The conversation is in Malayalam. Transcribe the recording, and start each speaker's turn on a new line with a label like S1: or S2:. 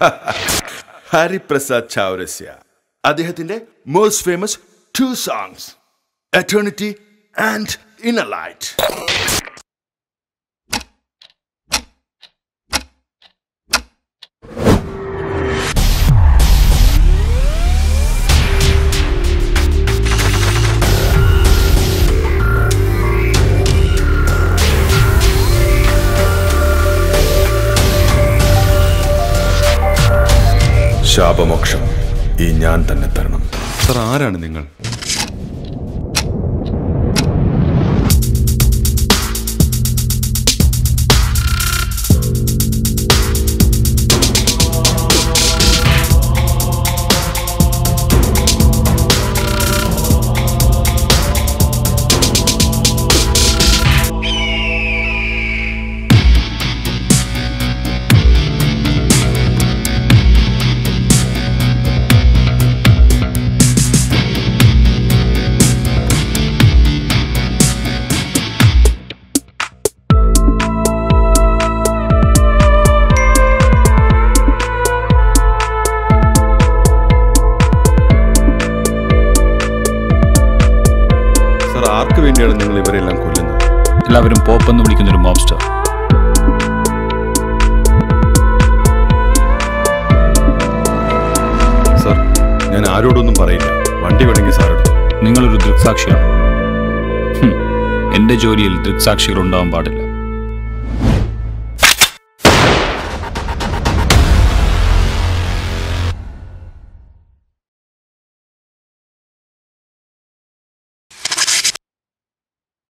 S1: ഹരിപ്രസാദ് ചൗരസ്യ അദ്ദേഹത്തിന്റെ most famous two songs eternity and inner light ശാപമോക്ഷം ഈ ഞാൻ തന്നെ തരണം
S2: സർ ആരാണ് നിങ്ങൾ സർ ആർക്ക് വേണ്ടിയാണ് നിങ്ങൾ ഇവരെല്ലാം കൊല്ലുന്നത്
S3: എല്ലാവരും പോപ്പെന്ന് വിളിക്കുന്ന ഒരു മോബ്സ്റ്റർ
S2: സർ ഞാൻ ആരോടൊന്നും പറയില്ല വണ്ടി വേണമെങ്കിൽ സാർ എടുത്തു
S3: നിങ്ങളൊരു ദൃക്സാക്ഷിയാണ് ഹും, എന്റെ ജോലിയിൽ ദൃക്സാക്ഷികൾ ഉണ്ടാവാൻ പാടില്ല